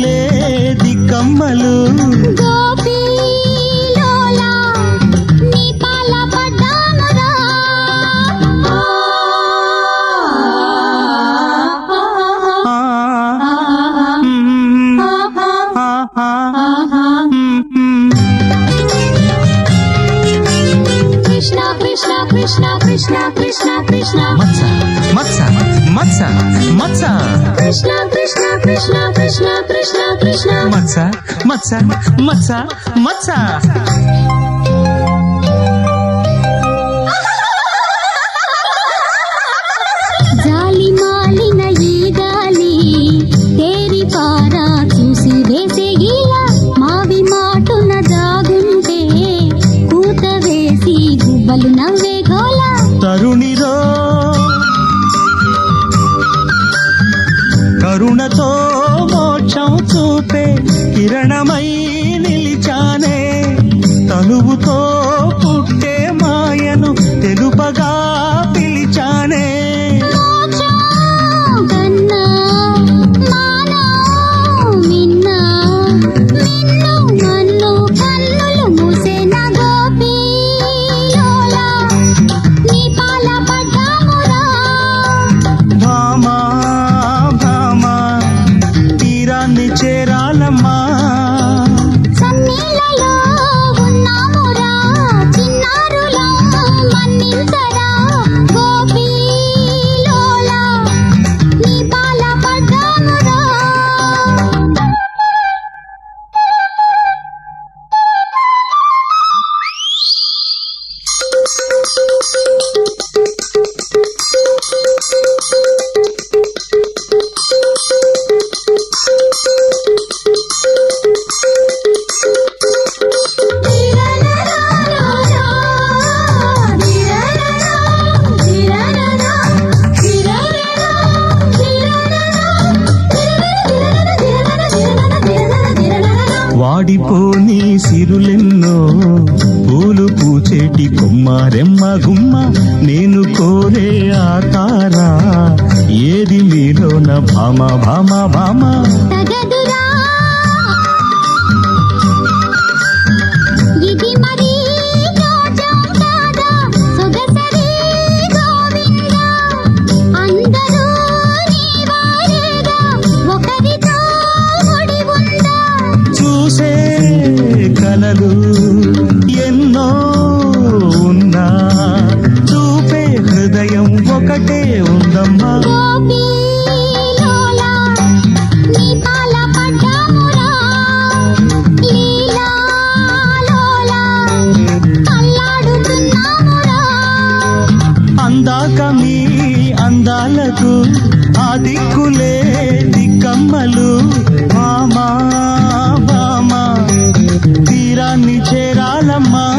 దిక్కులే దిక్కమ్మలు గోపీలోలా నీ పాల పడ్డానురా ఆ, మ్మ్, ఆ, ఆ, మ్మ్. కృష్ణ కృష్ణ కృష్ణ కృష్ణ కృష్ణ కృష్ణ మత్స మత్స మత్స మత్స కృష్ణ కృష్ణ కృష్ణ కృష్ణ కృష్ణ కృష్ణ మత్స మత్స మత్స మత్స జాలి మాలిన ఈ గాలి తేరి పారా చూసి వేసే గీల మావి మాటున దాగుంటే కూత వేసి గుబ్బలు నవ్వే గోల తరుణిరో కరుణతో మోక్షం చూపే కిరణమై నిలిచానే తనువుతో పుట్టే మాయను తెలుపగా పిలిచానే మోక్షం కన్నా మానో మిన్న మిన్ను మన్ను కన్నులు మూసేన గోపీలోలా నీ పాల పడ్డామురా భామా భామా తీరాన్ని చేరాలమ్మా సన్నీలలో ఉన్నామురా చిన్నారులం మన్నించరా గోపీలోలా నీ పాల పడ్డామురా వాడిపోని సిరులెన్నో పూలు పూచేటి కొమ్మారెమ్మ గుమ్మ నేను కోరే ఆకారా ఏది మీలోన భామ భామ భామ తగదురా ఇది మరి జోజం కాదా సొగసరి గోవింద అందరూ నీ వారేగా ఒకరితో ముడి ఉందా చూసే కలలు ఎన్నో ఉన్నా చూపే హృదయం ఒకటే ఉందమ్మా గోపీలోలా నీ పాల పడ్డామురా లీలాలోలా అల్లాడుతున్నామురా అందాక మీ అందాలకు ఆ దిక్కులే దిక్కమ్మలు మామా బామా తీరాన్ని చేరాలమ్మా